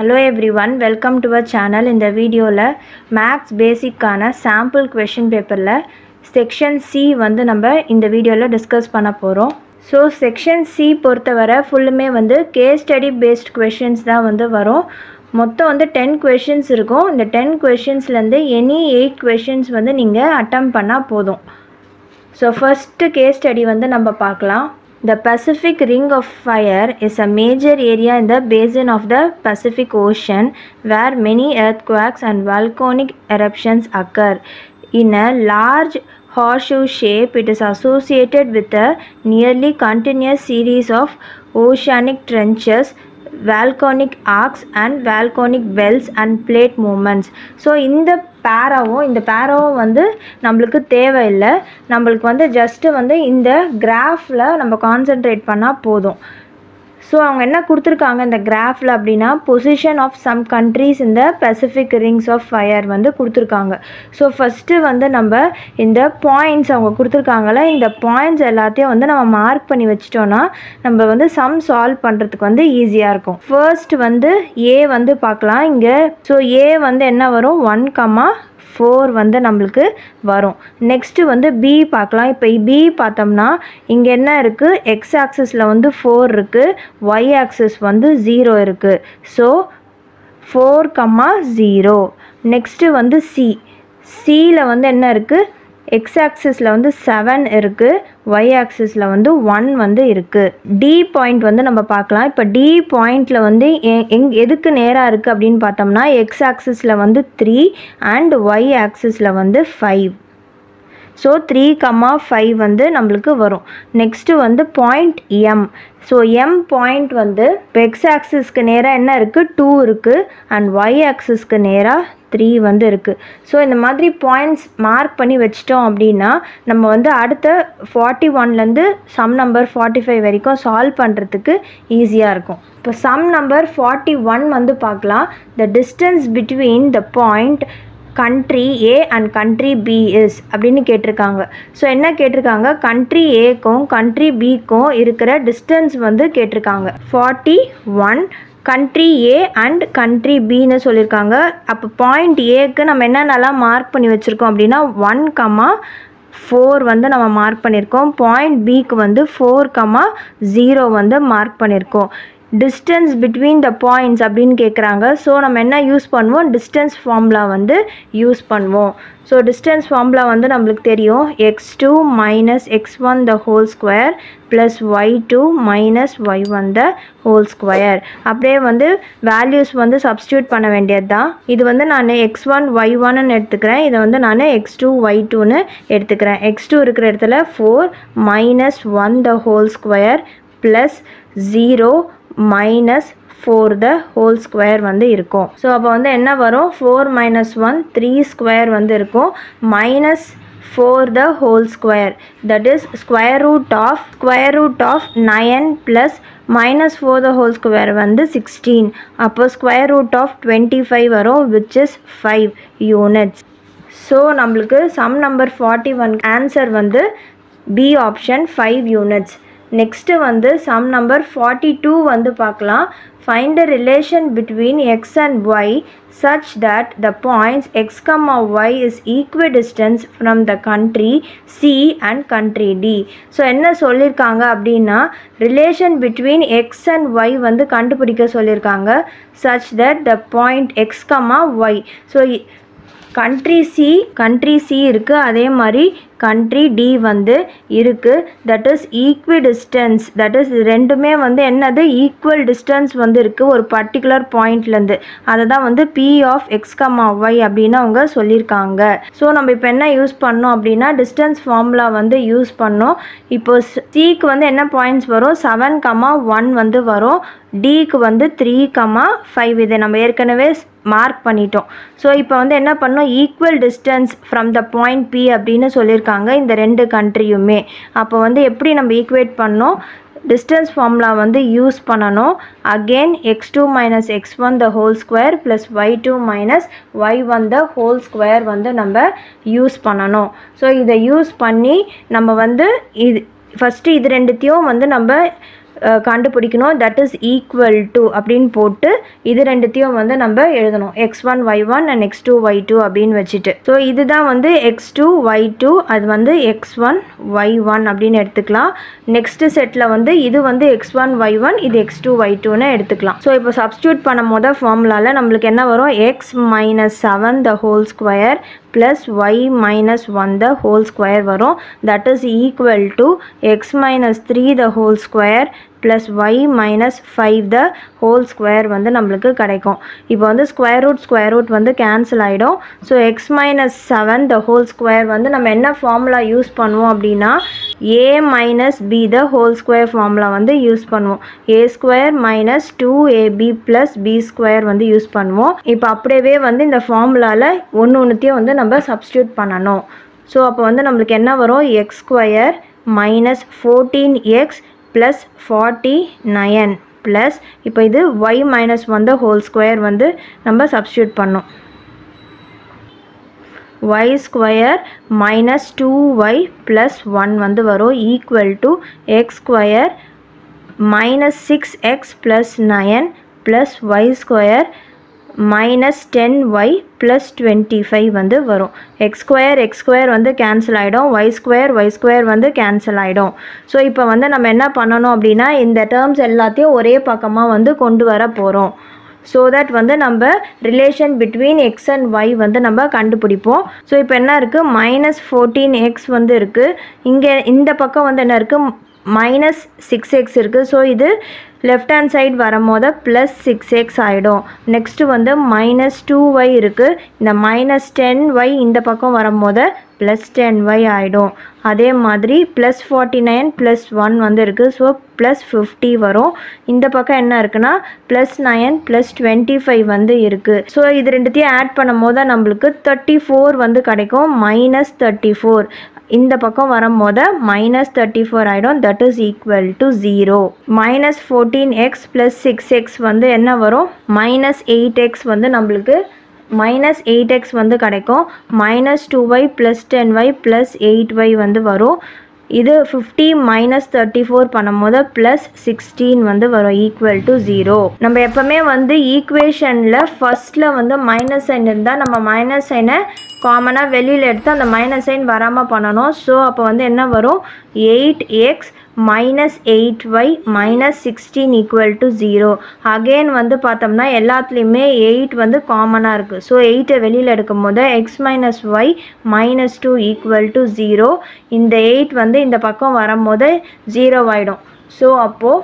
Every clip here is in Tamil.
Hello everyone welcome to our channel இந்த வீடியோவில் மேக்ஸ் பேசிக்கான சாம்பிள் கொஷின் பேப்பரில் செக்ஷன் சி வந்து நம்ம இந்த வீடியோவில் டிஸ்கஸ் பண்ண போகிறோம் ஸோ செக்ஷன் சி பொறுத்தவரை ஃபுல்லுமே வந்து கேஸ் ஸ்டடி பேஸ்ட் கொஷின்ஸ் தான் வந்து வரும் மொத்தம் வந்து டென் கொஷின்ஸ் இருக்கும் இந்த டென் கொஷின்ஸ்லேருந்து எனி எயிட் கொஷின்ஸ் வந்து நீங்கள் அட்டம் பண்ணால் போதும் ஸோ ஃபஸ்ட்டு கேஸ் ஸ்டடி வந்து நம்ம பார்க்கலாம் The Pacific Ring of Fire is a major area in the basin of the Pacific Ocean where many earthquakes and volcanic eruptions occur. In a large horseshoe shape, it is associated with a nearly continuous series of oceanic trenches, volcanic arcs, and volcanic wells and plate movements. So இந்த பேராவும் இந்த பேராவும் வந்து நம்மளுக்கு தேவையில்லை நம்மளுக்கு வந்து ஜஸ்ட்டு வந்து இந்த கிராஃபில் நம்ம கான்சென்ட்ரேட் பண்ணால் போதும் ஸோ அவங்க என்ன கொடுத்துருக்காங்க இந்த கிராஃபில் அப்படின்னா பொசிஷன் ஆஃப் சம் கண்ட்ரீஸ் இந்த பெசிஃபிக் ரிங்ஸ் ஆஃப் ஃபயர் வந்து கொடுத்துருக்காங்க ஸோ ஃபஸ்ட்டு வந்து நம்ம இந்த பாயிண்ட்ஸ் அவங்க கொடுத்துருக்காங்கள இந்த பாயிண்ட்ஸ் எல்லாத்தையும் வந்து நம்ம மார்க் பண்ணி வச்சிட்டோன்னா நம்ம வந்து சம் சால்வ் பண்ணுறதுக்கு வந்து ஈஸியாக இருக்கும் ஃபர்ஸ்ட் வந்து ஏ வந்து பார்க்கலாம் இங்கே ஸோ ஏ வந்து என்ன வரும் ஒன் கமா ஃபோர் வந்து நம்மளுக்கு வரும் நெக்ஸ்ட்டு வந்து பி பார்க்கலாம் இப்போ பி பார்த்தோம்னா இங்கே என்ன இருக்குது எக்ஸ் ஆக்சிஸில் வந்து ஃபோர் இருக்குது ஒய் ஆக்சிஸ் வந்து ஜீரோ இருக்குது so four comma zero next வந்து சி சியில் வந்து என்ன இருக்குது எக்ஸ் ஆக்சிஸில் வந்து செவன் இருக்குது ஒய் ஆக்சிஸில் வந்து ஒன் வந்து இருக்குது டி பாயிண்ட் வந்து நம்ம பார்க்கலாம் இப்போ டி பாயிண்டில் வந்து எங் எதுக்கு நேராக இருக்குது அப்படின்னு பார்த்தோம்னா எக்ஸ் ஆக்சிஸில் வந்து த்ரீ அண்ட் ஒய் ஆக்சிஸில் வந்து five so three comma five வந்து நம்மளுக்கு வரும் நெக்ஸ்ட்டு வந்து point M so M point வந்து இப்போ எக்ஸ் ஆக்சிஸ்க்கு நேராக என்ன இருக்குது டூ இருக்குது அண்ட் ஒய் ஆக்சிஸ்க்கு நேராக த்ரீ வந்து இருக்குது ஸோ இந்த மாதிரி பாயிண்ட்ஸ் மார்க் பண்ணி வச்சிட்டோம் அப்படின்னா நம்ம வந்து அடுத்த ஃபார்ட்டி ஒன்லேருந்து சம் நம்பர் ஃபார்ட்டி ஃபைவ் வரைக்கும் சால்வ் பண்ணுறதுக்கு ஈஸியாக இருக்கும் இப்போ சம் நம்பர் ஃபார்ட்டி ஒன் வந்து பார்க்கலாம் the distance between the point country A and country B is அப்படின்னு கேட்டிருக்காங்க ஸோ என்ன கேட்டிருக்காங்க கண்ட்ரி ஏக்கும் கண்ட்ரி பிக்கும் இருக்கிற டிஸ்டன்ஸ் வந்து கேட்டிருக்காங்க forty one country A and country பின்னு சொல்லியிருக்காங்க அப்போ பாயிண்ட் ஏக்கு நம்ம என்னென்னலாம் மார்க் பண்ணி வச்சுருக்கோம் அப்படின்னா ஒன் கமா ஃபோர் வந்து நம்ம மார்க் பண்ணியிருக்கோம் பாயிண்ட் பிக்கு வந்து ஃபோர் கமா ஜீரோ வந்து மார்க் பண்ணியிருக்கோம் டிஸ்டன்ஸ் பிட்வீன் த பாயிண்ட்ஸ் அப்படின்னு கேட்குறாங்க ஸோ நம்ம என்ன யூஸ் பண்ணுவோம் டிஸ்டன்ஸ் ஃபார்முலா வந்து யூஸ் பண்ணுவோம் ஸோ டிஸ்டன்ஸ் ஃபார்முலா வந்து நம்மளுக்கு தெரியும் X two minus X one the whole square plus Y two minus Y one the whole square அப்படியே வந்து வேல்யூஸ் வந்து சப்ஸ்டியூட் பண்ண வேண்டியது தான் இது வந்து நான் எக்ஸ் ஒன் ஒய் ஒன்னு எடுத்துக்கிறேன் இதை வந்து நான் எக்ஸ் டூ ஒய் டூன்னு எடுத்துக்கிறேன் எக்ஸ் டூ இருக்கிற இடத்துல four minus one the whole square plus zero minus four the whole square வந்து இருக்கும் ஸோ அப்போ வந்து என்ன வரும் four minus one three square வந்து இருக்கும் minus four the whole square that is square root of square root of nine plus minus four the whole square வந்து சிக்ஸ்டீன் அப்போ square root of twenty five வரும் which is five units so நம்மளுக்கு sum number forty one answer வந்து B option five units next வந்து சம் நம்பர் ஃபார்ட்டி டூ வந்து பார்க்கலாம் find the relation between X and Y such that the points X comma Y is equidistance from the country C and country D so என்ன சொல்லியிருக்காங்க அப்படின்னா relation between X and Y வந்து கண்டுபிடிக்க சொல்லியிருக்காங்க such that the point X comma Y so country C country C இருக்குது அதே மாதிரி கண்ட்ரி டி வந்து இருக்குது that is equi equidistance that is ரெண்டுமே வந்து என்னது ஈக்குவல் டிஸ்டன்ஸ் வந்து இருக்குது ஒரு பர்டிகுலர் பாயிண்ட்லேருந்து அதை தான் வந்து P of X comma Y அப்படின்னு அவங்க சொல்லியிருக்காங்க ஸோ நம்ம இப்போ என்ன யூஸ் பண்ணோம் அப்படின்னா டிஸ்டன்ஸ் ஃபார்முலா வந்து யூஸ் பண்ணோம் இப்போ சிக்கு வந்து என்ன பாயிண்ட்ஸ் வரும் செவன் கமா ஒன் வந்து வரும் டிக்கு வந்து த்ரீ கமா ஃபைவ் இதை நம்ம ஏற்கனவே மார்க் பண்ணிட்டோம் ஸோ இப்போ வந்து என்ன பண்ணோம் equal distance from the point P அப்படின்னு சொல்லியிருக்காங்க இந்த ரெண்டு கண்ட்ரியுமே அப்போ வந்து எப்படி நம்ம ஈக்குவேட் பண்ணோம் டிஸ்டன்ஸ் ஃபார்முலா வந்து யூஸ் பண்ணணும் again X two minus X one the whole square plus Y two minus Y one the whole square வந்து நம்ம யூஸ் பண்ணணும் ஸோ இதை யூஸ் பண்ணி நம்ம வந்து இது ஃபஸ்ட்டு இது ரெண்டுத்தையும் வந்து நம்ம அஹ், கண்டுபிடிக்கணும் தட் இஸ் ஈக்குவல் டு அப்படின்னு போட்டு இது ரெண்டுத்தையும் வந்து நம்ம எழுதணும் X one Y one and X two Y two அப்படின்னு வச்சுட்டு ஸோ இதுதான் வந்து எக்ஸ் டூ ஒய் டூ அது வந்து எக்ஸ் ஒன் ஒய் ஒன் அப்படின்னு எடுத்துக்கலாம் நெக்ஸ்ட் செட்டில் வந்து இது வந்து எக்ஸ் ஒன் ஒய் ஒன் இது எக்ஸ் டூ ஒய் டூன்னு எடுத்துக்கலாம் ஸோ இப்போ சப்ஸ்டியூட் பண்ணும் போது ஃபார்முலாவில் நம்மளுக்கு என்ன வரும் X minus seven the whole square plus Y minus one the whole square வரும் that is equal to X minus three the whole square plus Y minus five the whole square வந்து நம்மளுக்கு கிடைக்கும் இப்போ வந்து ஸ்கொயர் ரூட் ஸ்கொயர் ரூட் வந்து கேன்சல் ஆகிடும் so X minus seven the whole square வந்து நம்ம என்ன ஃபார்முலா யூஸ் பண்ணுவோம் அப்படின்னா A minus B the whole square formula வந்து யூஸ் பண்ணுவோம் A square minus two AB plus B square வந்து யூஸ் பண்ணுவோம் இப்போ அப்படியே வந்து இந்த ஃபார்முலாவில் ஒன்று ஒன்றுத்தையும் வந்து நம்ம சப்ஸ்டியூட் பண்ணணும் ஸோ அப்போ வந்து நம்மளுக்கு என்ன வரும் X square minus fourteen X plus forty nine plus இப்போ இது Y minus one the whole square வந்து நம்ம சப்ஸ்டியூட் பண்ணோம் y square minus two Y plus one வந்து வரும் equal to X square minus six X plus nine plus Y square minus ten Y plus twenty five வந்து வரும் எக்ஸ் ஸ்கொயர் எக்ஸ் ஸ்கொயர் வந்து கேன்சல் ஆகிடும் ஒய் ஸ்கொயர் ஒய் ஸ்கொயர் வந்து கேன்சல் ஆகிடும் ஸோ இப்போ வந்து நம்ம என்ன பண்ணணும் அப்படின்னா இந்த டேர்ம்ஸ் எல்லாத்தையும் ஒரே பக்கமாக வந்து கொண்டு வர போகிறோம் ஸோ தட் வந்து நம்ம relation between X and Y வந்து நம்ம கண்டுபிடிப்போம் ஸோ இப்போ என்ன இருக்குது மைனஸ் ஃபோர்டீன் எக்ஸ் வந்து இருக்குது இங்கே இந்த பக்கம் வந்து என்ன இருக்குது மைனஸ் சிக்ஸ் எக்ஸ் இருக்குது ஸோ இது லெஃப்ட் ஹேண்ட் சைடு வரும்போது ப்ளஸ் சிக்ஸ் எக்ஸ் ஆகிடும் நெக்ஸ்ட்டு வந்து மைனஸ் டூ ஒய் இருக்குது இந்த மைனஸ் டென் ஒய் இந்த பக்கம் வரும்போது ப்ளஸ் டென் ஒய் ஆகிடும் அதே மாதிரி plus forty nine plus one வந்து இருக்குது ஸோ ப்ளஸ் ஃபிஃப்டி வரும் இந்த பக்கம் என்ன இருக்குன்னா plus nine plus twenty five வந்து இருக்குது ஸோ இது ரெண்டுத்தையும் ஆட் பண்ணும் போது தான் நம்மளுக்கு தேர்ட்டி ஃபோர் வந்து கிடைக்கும் மைனஸ் தேர்ட்டி ஃபோர் இந்த பக்கம் வரும்போது மைனஸ் தேர்ட்டி ஃபோர் ஆகிடும் that is equal to zero minus fourteen X plus six X வந்து என்ன வரும் மைனஸ் எயிட் எக்ஸ் வந்து நம்மளுக்கு மைனஸ் எயிட் எக்ஸ் வந்து கிடைக்கும் minus two Y plus ten Y plus eight Y வந்து வரும் இது ஃபிஃப்டி மைனஸ் தேர்ட்டி ஃபோர் பண்ணும்போது ப்ளஸ் சிக்ஸ்டீன் வந்து வரும் ஈக்குவல் டு ஜீரோ நம்ம எப்போவுமே வந்து ஈக்குவேஷனில் ஃபஸ்ட்டில் வந்து மைனஸ் சைன் இருந்தால் நம்ம மைனஸ் சைனை காமனாக வெளியில் எடுத்து அந்த மைனஸ் சைன் வராமல் பண்ணணும் ஸோ அப்போ வந்து என்ன வரும் eight X minus eight Y minus sixteen equal to zero again வந்து பார்த்தோம்னா எல்லாத்துலேயுமே எயிட் வந்து காமனாக இருக்குது ஸோ எயிட்டை வெளியில் எடுக்கும் போது X minus Y minus two equal to zero இந்த எயிட் வந்து இந்த பக்கம் வரும்போது ஜீரோ ஆகிடும் ஸோ அப்போது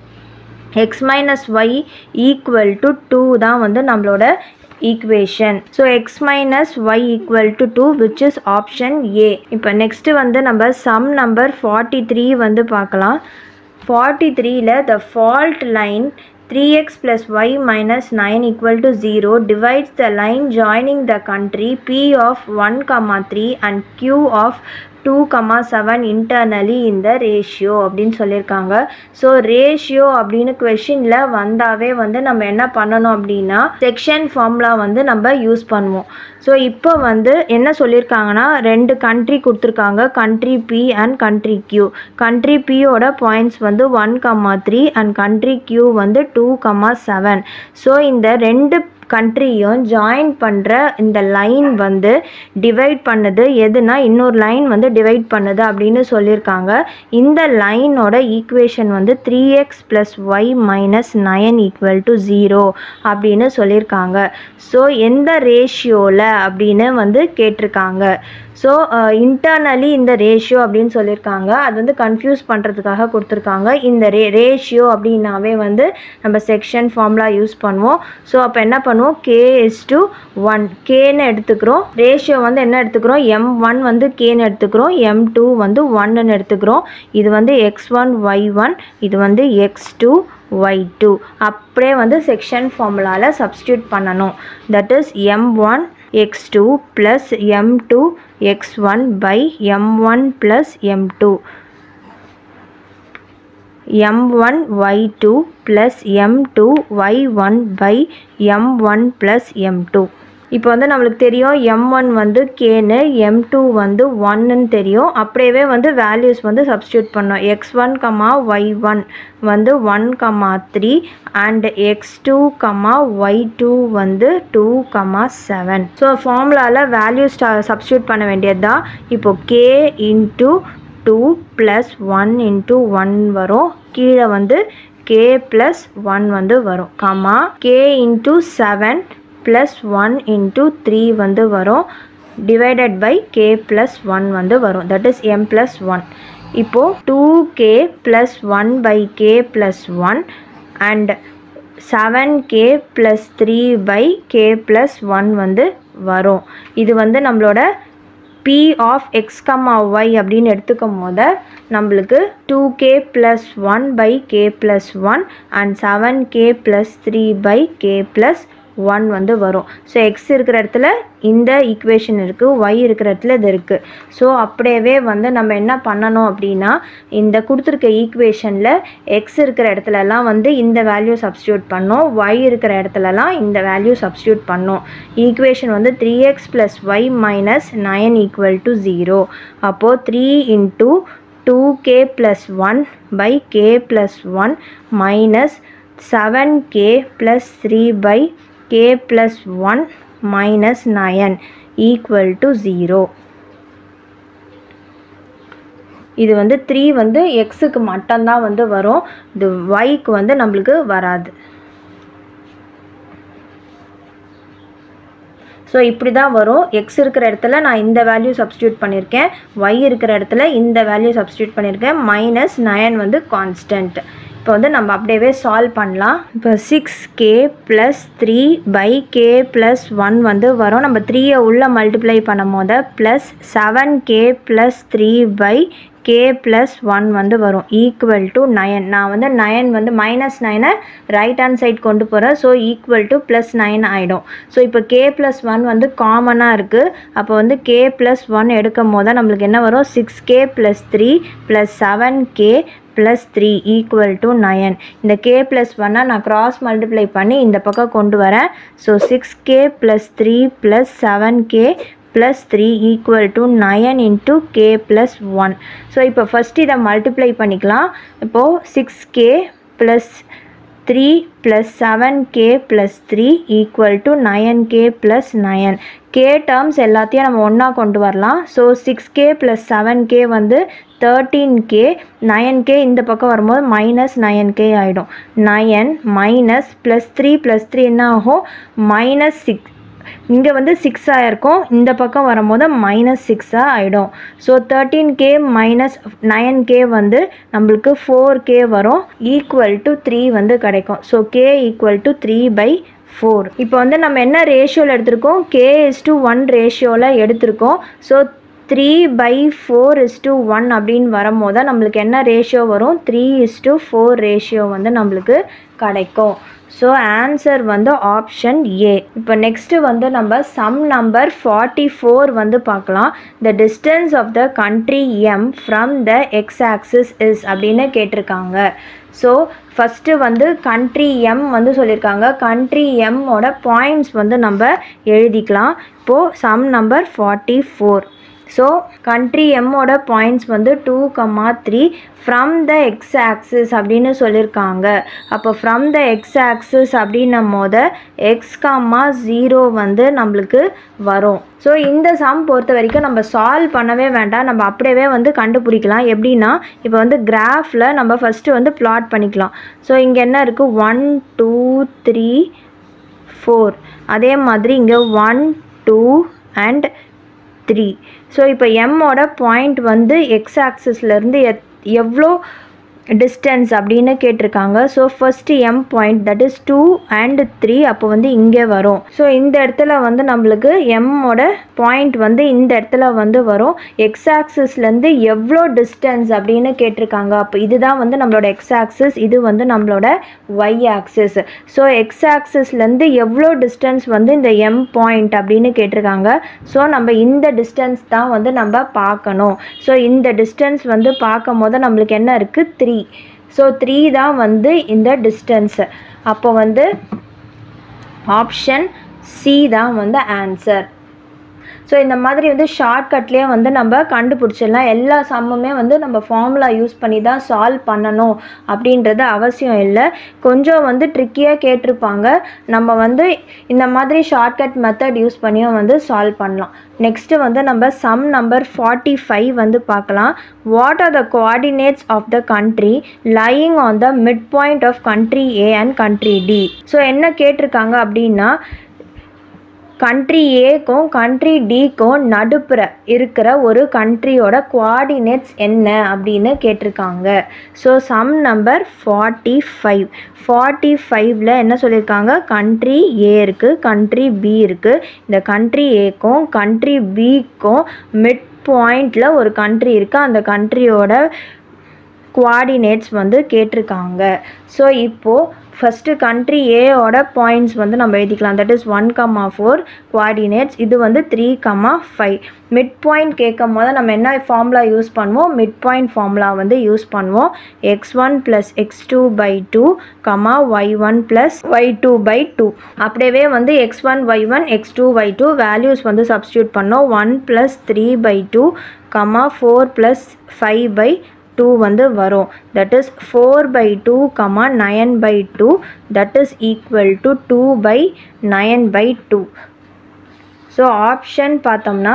X minus Y equal to two தான் வந்து நம்மளோட equation so X minus Y equal to two which is option A இப்போ நெக்ஸ்ட்டு வந்து நம்ம சம் நம்பர் ஃபார்ட்டி த்ரீ வந்து பார்க்கலாம் ஃபார்ட்டி த்ரீல the fault line 3x plus y minus 9 equal to 0 divides the line joining the country P of 1 comma 3 and Q of 2 comma 7 internally in the ratio அப்படின்னு சொல்லியிருக்காங்க ஸோ ரேஷியோ அப்படின்னு கொஷினில் வந்தாவே வந்து நம்ம என்ன பண்ணணும் அப்படின்னா செக்ஷன் ஃபார்முலா வந்து நம்ம யூஸ் பண்ணுவோம் ஸோ இப்போ வந்து என்ன சொல்லியிருக்காங்கன்னா ரெண்டு கண்ட்ரி கொடுத்துருக்காங்க country P and country Q country பியோட பாயிண்ட்ஸ் வந்து one comma three and country Q வந்து டூ கம்மா செவன் ஸோ இந்த ரெண்டு கண்ட்ரியும் ஜாயின் பண்ணுற இந்த லைன் வந்து டிவைட் பண்ணுது எதுனா இன்னொரு லைன் வந்து டிவைட் பண்ணுது அப்படின்னு சொல்லியிருக்காங்க இந்த லைனோட ஈக்குவேஷன் வந்து three X plus Y minus nine equal to zero அப்படின்னு சொல்லியிருக்காங்க ஸோ எந்த ரேஷியோவில் அப்படின்னு வந்து கேட்டிருக்காங்க ஸோ இன்டர்னலி இந்த ரேஷியோ அப்படின்னு சொல்லியிருக்காங்க அது வந்து கன்ஃபியூஸ் பண்ணுறதுக்காக கொடுத்துருக்காங்க இந்த ரே ரேஷியோ அப்படின்னாவே வந்து நம்ம செக்ஷன் ஃபார்முலா யூஸ் பண்ணுவோம் ஸோ அப்போ என்ன பண்ணுவோம் கே இஸ் டு ஒன் கேன்னு எடுத்துக்கிறோம் ரேஷியோ வந்து என்ன எடுத்துக்கிறோம் எம் ஒன் வந்து கேன்னு எடுத்துக்கிறோம் எம் டூ வந்து ஒன்னு எடுத்துக்கிறோம் இது வந்து எக்ஸ் ஒன் ஒய் ஒன் இது வந்து எக்ஸ் டூ ஒய் டூ அப்படியே வந்து செக்ஷன் ஃபார்முலாவில் சப்ஸ்டியூட் பண்ணணும் that is M one x2 plus m2 x1 by m1 plus m2 m1 y2 plus m2 y1 by m1 plus m2 இப்போ வந்து நம்மளுக்கு தெரியும் எம் ஒன் வந்து கேன்னு எம் டூ வந்து ஒன்னுன்னு தெரியும் அப்படியே வந்து வேல்யூஸ் வந்து சப்ஸ்டியூட் பண்ணோம் X one comma Y one வந்து one comma three and X two comma Y two வந்து டூ கமா செவன் ஸோ ஃபார்முலாவில் வேல்யூ சப்ஸ்டியூட் பண்ண வேண்டியது தான் இப்போ K into two plus one into one வரும் கீழே வந்து கே ப்ளஸ் ஒன் வந்து வரும் comma K into seven plus one into three வந்து வரும் divided by K plus one வந்து வரும் that is M plus one இப்போது two K plus one by K plus one and seven K plus three by K plus one வந்து வரும் இது வந்து நம்மளோட P of X comma Y அப்படின்னு எடுத்துக்கும் போது நம்மளுக்கு two K plus one by K plus one and seven K plus three by K plus one வந்து வரும் ஸோ எக்ஸ் இருக்கிற இடத்துல இந்த ஈக்குவேஷன் இருக்குது ஒய் இருக்கிற இடத்துல இது இருக்குது ஸோ அப்படியே வந்து நம்ம என்ன பண்ணணும் அப்படின்னா இந்த கொடுத்துருக்க ஈக்குவேஷனில் எக்ஸ் இருக்கிற இடத்துலலாம் வந்து இந்த வேல்யூ சப்ஸ்டியூட் பண்ணோம் ஒய் இருக்கிற இடத்துலலாம் இந்த வேல்யூ சப்ஸ்டியூட் பண்ணோம் ஈக்குவேஷன் வந்து three X plus Y minus nine equal to zero அப்போது three into two K plus one by K plus one minus seven K plus three by k plus 1 minus 9 equal to 0 இது வந்து த்ரீ வந்து எக்ஸுக்கு மட்டும்தான் வந்து வரும் இது ஒய்க்கு வந்து நம்மளுக்கு வராது ஸோ இப்படி தான் வரும் எக்ஸ் இருக்கிற இடத்துல நான் இந்த வேல்யூ சப்ஸ்டியூட் பண்ணியிருக்கேன் ஒய் இருக்கிற இடத்துல இந்த வேல்யூ சப்ஸ்டியூட் பண்ணியிருக்கேன் மைனஸ் நயன் வந்து கான்ஸ்டன்ட் இப்போ வந்து நம்ம அப்படியே சால்வ் பண்ணலாம் இப்போ six K plus three by K plus one வந்து வரும் நம்ம த்ரீயை உள்ளே மல்டிப்ளை பண்ணும் போது plus seven K plus three by K plus one வந்து வரும் ஈக்குவல் டு நயன் நான் வந்து நயன் வந்து மைனஸ் நைனை ரைட் ஹேண்ட் சைட் கொண்டு போகிறேன் so equal to plus nine ஆகிடும் ஸோ இப்போ கே ப்ளஸ் ஒன் வந்து காமனாக இருக்குது அப்போ வந்து கே ப்ளஸ் ஒன் எடுக்கும் போது நம்மளுக்கு என்ன வரும் six K plus three plus seven K plus three equal to nine இந்த கே ப்ளஸ் ஒன்னை நான் க்ராஸ் மல்டிப்ளை பண்ணி இந்த பக்கம் கொண்டு வரேன் so six K plus three plus seven K plus three equal to nine into k plus one so இப்போ ஃபஸ்ட் இதை மல்டிப்ளை பண்ணிக்கலாம் இப்போது six K plus three plus seven K plus three equal to nine k plus nine k terms எல்லாத்தையும் நம்ம ஒன்றா கொண்டு வரலாம் so six K plus seven k வந்து தேர்ட்டீன் கே நயன் கே இந்த பக்கம் வரும்போது மைனஸ் நயன் கே ஆகிடும் nine minus plus three plus three என்ன ஆகும் மைனஸ் சிக்ஸ் இங்கே வந்து சிக்ஸ் ஆகிருக்கும் இந்த பக்கம் வரும்போது மைனஸ் சிக்ஸாக ஆகிடும் so thirteen k minus nine k வந்து நம்மளுக்கு ஃபோர் கே வரும் ஈக்குவல் டு த்ரீ வந்து கிடைக்கும் so k equal to three by four இப்போ வந்து நம்ம என்ன ரேஷியோவில் எடுத்திருக்கோம் கே இஸ் டு ஒன் ரேஷியோவில் எடுத்திருக்கோம் so three by four is to one அப்படின்னு வரும்போது நம்மளுக்கு என்ன ரேஷியோ வரும் three is to four ratio வந்து நம்மளுக்கு கிடைக்கும் ஸோ ஆன்சர் வந்து ஆப்ஷன் ஏ இப்போ நெக்ஸ்ட்டு வந்து நம்ம சம் நம்பர் ஃபார்ட்டி ஃபோர் வந்து பார்க்கலாம் the distance of the country M from the x axis is அப்படின்னு கேட்டிருக்காங்க ஸோ ஃபஸ்ட்டு வந்து கண்ட்ரி எம் வந்து சொல்லியிருக்காங்க கண்ட்ரி எம்மோட பாயிண்ட்ஸ் வந்து நம்ம எழுதிக்கலாம் இப்போது sum number forty four so country எம்மோட பாயிண்ட்ஸ் வந்து two comma three from the x axis அப்படின்னு சொல்லியிருக்காங்க அப்போ ஃப்ரம் த எக்ஸ் ஆக்சிஸ் அப்படின்னும் போது எக்ஸ் கம்மா ஜீரோ வந்து நம்மளுக்கு வரும் ஸோ இந்த சம் பொறுத்த வரைக்கும் நம்ம சால்வ் பண்ணவே வேண்டாம் நம்ம அப்படியே வந்து கண்டுபிடிக்கலாம் எப்படின்னா இப்போ வந்து கிராஃபில் நம்ம ஃபஸ்ட்டு வந்து பிளாட் பண்ணிக்கலாம் ஸோ இங்கே என்ன இருக்குது ஒன் டூ த்ரீ ஃபோர் அதே மாதிரி இங்கே one two and three so இப்போ எம்மோட பாயிண்ட் வந்து எக்ஸ் ஆக்சிஸ்லேருந்து எத் எவ்வளோ டிஸ்டன்ஸ் அப்படின்னு கேட்டிருக்காங்க so first M point that is two and three அப்போ வந்து இங்கே வரும் ஸோ இந்த இடத்துல வந்து நம்மளுக்கு எம்மோட பாயிண்ட் வந்து இந்த இடத்துல வந்து வரும் எக்ஸ் ஆக்சிஸ்லேருந்து எவ்வளோ டிஸ்டன்ஸ் அப்படின்னு கேட்டிருக்காங்க அப்போ இதுதான் வந்து நம்மளோட எக்ஸ் ஆக்சிஸ் இது வந்து நம்மளோட ஒய் ஆக்சிஸ் ஸோ எக்ஸ் ஆக்சிஸ்லேருந்து எவ்வளோ டிஸ்டன்ஸ் வந்து இந்த எம் பாயிண்ட் அப்படின்னு கேட்டிருக்காங்க ஸோ நம்ம இந்த டிஸ்டன்ஸ் தான் வந்து நம்ம பார்க்கணும் ஸோ இந்த டிஸ்டன்ஸ் வந்து பார்க்கும் போது நம்மளுக்கு என்ன இருக்குது த்ரீ ஸோ த்ரீ தான் வந்து இந்த டிஸ்டன்ஸு அப்போ வந்து ஆப்ஷன் சி தான் வந்து ஆன்சர் ஸோ இந்த மாதிரி வந்து ஷார்ட்கட்லேயே வந்து நம்ம கண்டுபிடிச்சிடலாம் எல்லா சம்முமே வந்து நம்ம ஃபார்முலா யூஸ் பண்ணி தான் சால்வ் பண்ணணும் அப்படின்றது அவசியம் இல்லை கொஞ்சம் வந்து ட்ரிக்கியாக கேட்டிருப்பாங்க நம்ம வந்து இந்த மாதிரி ஷார்ட்கட் மெத்தட் யூஸ் பண்ணியும் வந்து சால்வ் பண்ணலாம் நெக்ஸ்ட்டு வந்து நம்ம சம் நம்பர் ஃபார்ட்டி ஃபைவ் வந்து பார்க்கலாம் what are the coordinates of the country lying on the mid point of country A and country D so என்ன கேட்டிருக்காங்க அப்படின்னா கண்ட்ரி ஏக்கும் கண்ட்ரி டிக்கும் நடுப்புற இருக்கிற ஒரு கண்ட்ரியோட கோஆர்டினேட்ஸ் என்ன அப்படின்னு கேட்டிருக்காங்க so sum number forty five forty ஃபைவ்ல என்ன சொல்லியிருக்காங்க கண்ட்ரி ஏ இருக்குது கண்ட்ரி பி இருக்குது இந்த கண்ட்ரி ஏக்கும் கண்ட்ரி பிக்கும் மிட் பாயிண்டில் ஒரு கண்ட்ரி இருக்குது அந்த கண்ட்ரியோட குவாடினேட்ஸ் வந்து கேட்டிருக்காங்க ஸோ இப்போது ஃபஸ்ட்டு கண்ட்ரி ஏயோட பாயிண்ட்ஸ் வந்து நம்ம எழுதிக்கலாம் that is one comma four coordinates இது வந்து three comma five mid point கேட்கும் போது நம்ம என்ன ஃபார்முலா யூஸ் பண்ணுவோம் மிட் பாயிண்ட் ஃபார்முலா வந்து யூஸ் பண்ணுவோம் x one plus x two by two comma Y one plus Y two by two அப்படியே வந்து X one Y one x two Y two values வந்து சப்ஸ்டியூட் பண்ணோம் one plus three by two comma four plus five by two வந்து வரும் that is four by two comma nine by two that is equal to two by nine by two so option பார்த்தோம்னா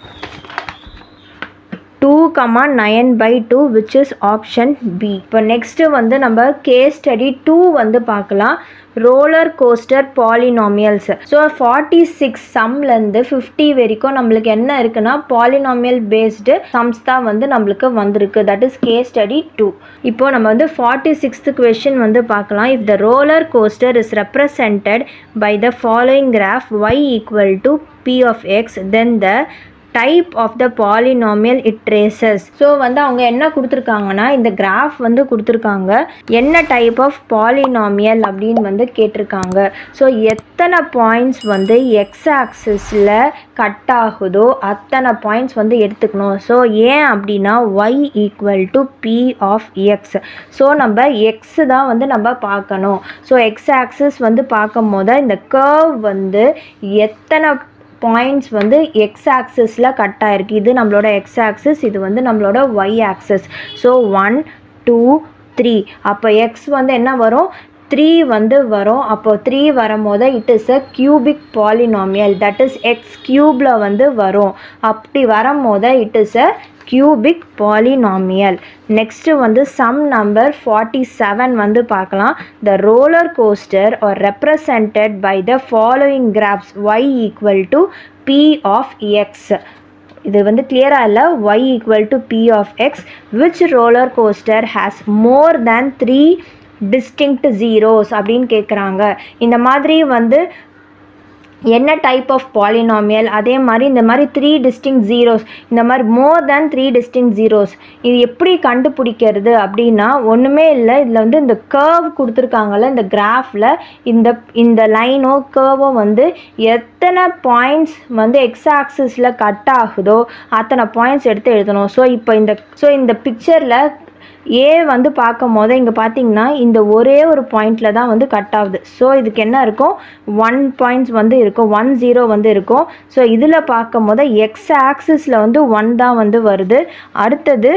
two comma nine by two which is option B இப்போ நெக்ஸ்ட்டு வந்து நம்ம கேஸ் ஸ்டடி டூ வந்து பார்க்கலாம் roller coaster polynomials so forty six சம்லேருந்து ஃபிஃப்டி வரைக்கும் நம்மளுக்கு என்ன இருக்குன்னா பாலினாமியல் பேஸ்டு சம்ஸ் தான் வந்து நம்மளுக்கு வந்திருக்கு that is case study two இப்போ நம்ம வந்து ஃபார்ட்டி சிக்ஸ்த்து கொஷின் வந்து பார்க்கலாம் if the roller coaster is represented by the following graph y equal to p of x then the type of the polynomial it traces so வந்து அவங்க என்ன கொடுத்துருக்காங்கன்னா இந்த கிராஃப் வந்து கொடுத்துருக்காங்க என்ன டைப் ஆஃப் பாலினாமியல் அப்படின்னு வந்து கேட்டிருக்காங்க ஸோ எத்தனை பாயிண்ட்ஸ் வந்து எக்ஸ் ஆக்சிஸில் கட் ஆகுதோ அத்தனை பாயிண்ட்ஸ் வந்து எடுத்துக்கணும் ஸோ ஏன் அப்படின்னா y equal to p of x so நம்ம எக்ஸ் தான் வந்து நம்ம பார்க்கணும் ஸோ எக்ஸ் ஆக்சிஸ் வந்து பார்க்கும் போது இந்த கர்வ் வந்து எத்தனை பாயிண்ட்ஸ் வந்து எக்ஸ் ஆக்சிஸில் கட் ஆயிருக்கு இது நம்மளோட எக்ஸ் ஆக்சிஸ் இது வந்து நம்மளோட y axis so one two three அப்போ எக்ஸ் வந்து என்ன வரும் த்ரீ வந்து வரும் அப்போ த்ரீ வரும்போது it is a cubic polynomial that is x கியூபில் வந்து வரும் அப்படி வரும்போது it is a cubic polynomial next வந்து சம் நம்பர் ஃபார்ட்டி செவன் வந்து பார்க்கலாம் the roller coaster are represented by the following graphs y equal to p of x இது வந்து கிளியராக இல்லை y equal to p of x which roller coaster has more than three distinct zeros அப்படின்னு கேட்குறாங்க இந்த மாதிரி வந்து என்ன டைப் ஆஃப் பாலினாமியல் அதே மாதிரி இந்த மாதிரி த்ரீ டிஸ்டிங் ஜீரோஸ் இந்த மாதிரி மோர் தேன் த்ரீ டிஸ்டிங் ஜீரோஸ் இது எப்படி கண்டுபிடிக்கிறது அப்படின்னா ஒன்றுமே இல்லை இதில் வந்து இந்த கர்வ் கொடுத்துருக்காங்கல்ல இந்த கிராஃபில் இந்த இந்த லைனோ கர்வோ வந்து எத்தனை பாயிண்ட்ஸ் வந்து எக்ஸ் ஆக்சிஸில் கட் ஆகுதோ அத்தனை பாயிண்ட்ஸ் எடுத்து எழுதணும் ஸோ இப்போ இந்த ஸோ இந்த பிக்சரில் ஏ வந்து பார்க்கும் போது இங்கே பார்த்தீங்கன்னா இந்த ஒரே ஒரு பாயிண்டில் தான் வந்து கட் ஆகுது ஸோ இதுக்கு என்ன இருக்கும் ஒன் பாயிண்ட்ஸ் வந்து இருக்கும் ஒன் ஜீரோ வந்து இருக்கும் ஸோ இதில் பார்க்கும் போது எக்ஸ் ஆக்சிஸில் வந்து ஒன் தான் வந்து வருது அடுத்தது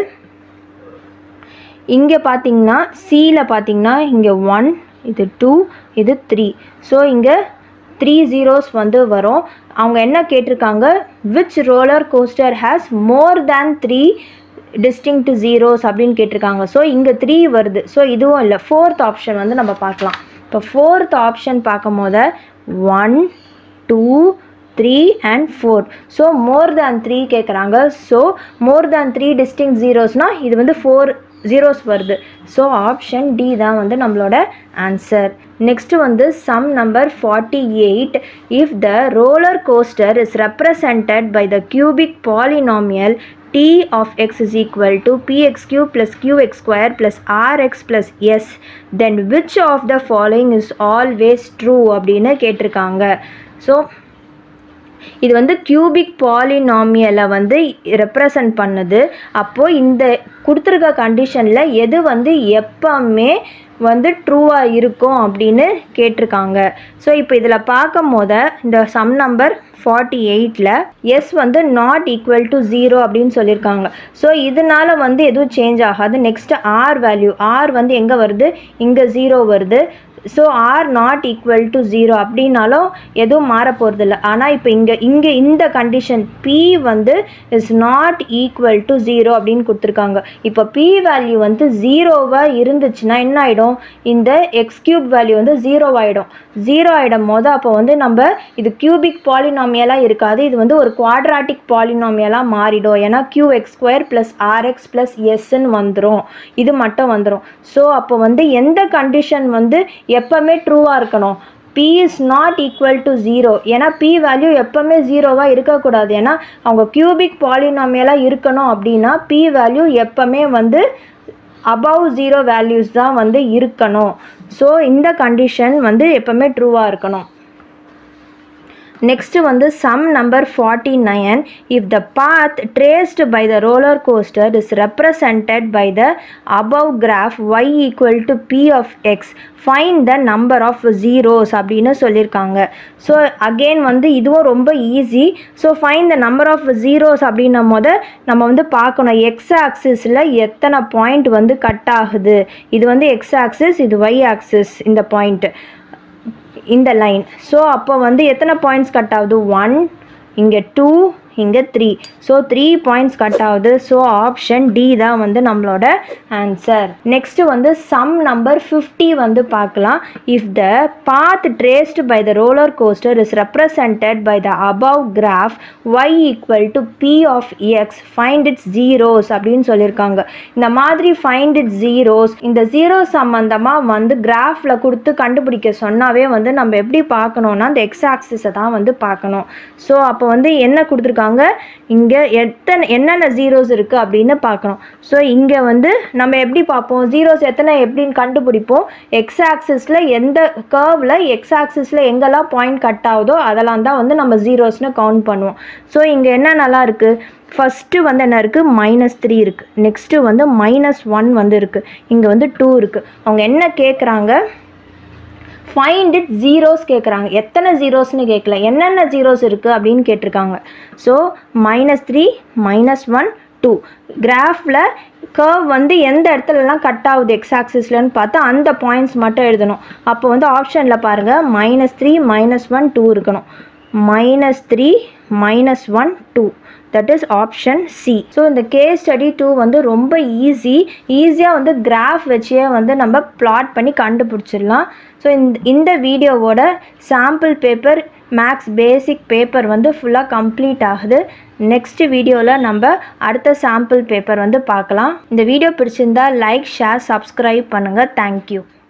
இங்கே பார்த்தீங்கன்னா சியில் பார்த்தீங்கன்னா இங்கே ஒன் இது டூ இது த்ரீ ஸோ இங்கே த்ரீ ஜீரோஸ் வந்து வரும் அவங்க என்ன கேட்டிருக்காங்க which roller coaster has more than three distinct zeros அப்படின்னு கேட்டிருக்காங்க ஸோ இங்கே த்ரீ வருது ஸோ இதுவும் இல்லை ஃபோர்த் ஆப்ஷன் வந்து நம்ம பார்க்கலாம் இப்போ ஃபோர்த் ஆப்ஷன் பார்க்கும் போது one two three and four so more than three கேட்குறாங்க so more than three distinct ஜீரோஸ்னால் இது வந்து ஃபோர் ஜீரோஸ் வருது ஸோ ஆப்ஷன் டி தான் வந்து நம்மளோட ஆன்சர் நெக்ஸ்ட் வந்து sum number forty eight if the roller coaster is represented by the cubic polynomial t of x is equal to px cube plus qx square plus rx plus s then which of the following is always true அப்படின்னு கேட்டிருக்காங்க ஸோ இது வந்து கியூபிக் பாலினாமியலை வந்து ரெப்ரசன்ட் பண்ணுது அப்போது இந்த கொடுத்துருக்க கண்டிஷனில் எது வந்து எப்பவுமே வந்து ட்ரூவாக இருக்கும் அப்படின்னு கேட்டிருக்காங்க ஸோ இப்போ இதில் பார்க்கும் போது இந்த சம் நம்பர் ஃபார்ட்டி எயிட்டில் எஸ் வந்து நாட் ஈக்குவல் டு ஜீரோ அப்படின்னு சொல்லியிருக்காங்க ஸோ இதனால வந்து எதுவும் சேஞ்ச் ஆகாது நெக்ஸ்ட் ஆர் வேல்யூ ஆர் வந்து எங்கே வருது இங்கே ஜீரோ வருது so r not equal to zero அப்படின்னாலும் எதுவும் மாற போகிறதில்ல ஆனால் இப்போ இங்கே இங்கே இந்த கண்டிஷன் பி வந்து is not equal to zero அப்படின்னு கொடுத்துருக்காங்க இப்போ பி வேல்யூ வந்து ஜீரோவாக இருந்துச்சுன்னா என்ன ஆகிடும் இந்த எக்ஸ் கியூப் வேல்யூ வந்து ஜீரோ ஆகிடும் ஜீரோ ஆகிடும் போது அப்போ வந்து நம்ம இது கியூபிக் பாலினாமியலாக இருக்காது இது வந்து ஒரு குவாட்ராட்டிக் பாலினாமியலாக மாறிடும் ஏன்னா q x square plus r x plus எஸ்ன்னு வந்துடும் இது மட்டும் வந்துடும் ஸோ அப்போ வந்து எந்த கண்டிஷன் வந்து எப்போவுமே ட்ரூவாக இருக்கணும் p is not equal to zero ஏன்னா பி வேல்யூ எப்போவுமே ஜீரோவாக இருக்கக்கூடாது ஏன்னா அவங்க கியூபிக் பாலினாமியலாக இருக்கணும் அப்படின்னா பி வேல்யூ எப்போவுமே வந்து அபவ் ஜீரோ வேல்யூஸ் தான் வந்து இருக்கணும் ஸோ இந்த கண்டிஷன் வந்து எப்போவுமே ட்ரூவாக இருக்கணும் நெக்ஸ்ட் வந்து sum number forty nine if the path traced by the roller coaster is represented by the above graph y equal to p of x find the number of zeros அப்படின்னு சொல்லியிருக்காங்க ஸோ அகெயின் வந்து இதுவும் ரொம்ப easy so find the number of zeros அப்படின்னும் போது நம்ம வந்து பார்க்கணும் எக்ஸ் ஆக்சிஸில் எத்தனை பாயிண்ட் வந்து கட் ஆகுது இது வந்து எக்ஸ் ஆக்சிஸ் இது ஒய் ஆக்சிஸ் இந்த பாயிண்ட்டு இந்த லைன் ஸோ அப்போ வந்து எத்தனை பாயிண்ட்ஸ் கட் ஆகுது ஒன் இங்கே டூ இங்கே three so three points cut ஆகுது ஸோ ஆப்ஷன் டி தான் வந்து நம்மளோட ஆன்சர் நெக்ஸ்ட்டு வந்து சம் நம்பர் ஃபிஃப்டி வந்து பார்க்கலாம் if the path traced by the roller coaster is represented by the above graph y equal to p of x find its zeros அப்படின்னு சொல்லியிருக்காங்க இந்த மாதிரி ஃபைண்ட் இட் ஜீரோஸ் இந்த ஜீரோ சம்மந்தமாக வந்து கிராஃபில் கொடுத்து கண்டுபிடிக்க சொன்னாவே வந்து நம்ம எப்படி பார்க்கணுன்னா அந்த எக்ஸ் ஆக்சிஸை தான் வந்து பார்க்கணும் ஸோ அப்போ வந்து என்ன கொடுத்துருக்காங்க இங்கே எத்தனை என்னென்ன ஜீரோஸ் இருக்குது அப்படின்னு பார்க்கணும் ஸோ இங்கே வந்து நம்ம எப்படி பார்ப்போம் ஜீரோஸ் எத்தனை எப்படின்னு கண்டுபிடிப்போம் எக்ஸ் ஆக்சிஸில் எந்த கர்வில் எக்ஸ் ஆக்சிஸில் எங்கெல்லாம் பாயிண்ட் கட் ஆகுதோ அதெல்லாம் தான் வந்து நம்ம ஜீரோஸ்னு கவுண்ட் பண்ணுவோம் ஸோ இங்கே என்ன நல்லா இருக்குது ஃபஸ்ட்டு வந்து என்ன இருக்குது மைனஸ் த்ரீ இருக்குது நெக்ஸ்ட்டு வந்து மைனஸ் ஒன் வந்து இருக்குது இங்கே வந்து டூ இருக்குது அவங்க என்ன கேட்குறாங்க ஃபைண்ட் இட் ஜீரோஸ் கேட்குறாங்க எத்தனை ஜீரோஸ்னு கேட்கல என்னென்ன ஜீரோஸ் இருக்குது அப்படின்னு கேட்டிருக்காங்க so minus three minus one two கிராஃபில் கர்வ் வந்து எந்த இடத்துலலாம் கட் ஆகுது எக்ஸ் ஆக்சிஸ்லன்னு பார்த்து அந்த பாயிண்ட்ஸ் மட்டும் எழுதணும் அப்போ வந்து ஆப்ஷனில் பாருங்கள் minus three minus one two இருக்கணும் minus three minus one two that is option C so இந்த கேஸ் ஸ்டடி டூ வந்து ரொம்ப ஈஸி ஈஸியாக வந்து கிராஃப் வச்சே வந்து நம்ம பிளாட் பண்ணி கண்டுபிடிச்சிடலாம் ஸோ இந்த இந்த வீடியோவோட sample paper maths basic paper வந்து ஃபுல்லாக கம்ப்ளீட் ஆகுது நெக்ஸ்ட் வீடியோவில் நம்ம அடுத்த சாம்பிள் பேப்பர் வந்து பார்க்கலாம் இந்த வீடியோ பிடிச்சிருந்தா லைக் ஷேர் சப்ஸ்கிரைப் பண்ணுங்கள் தேங்க்யூ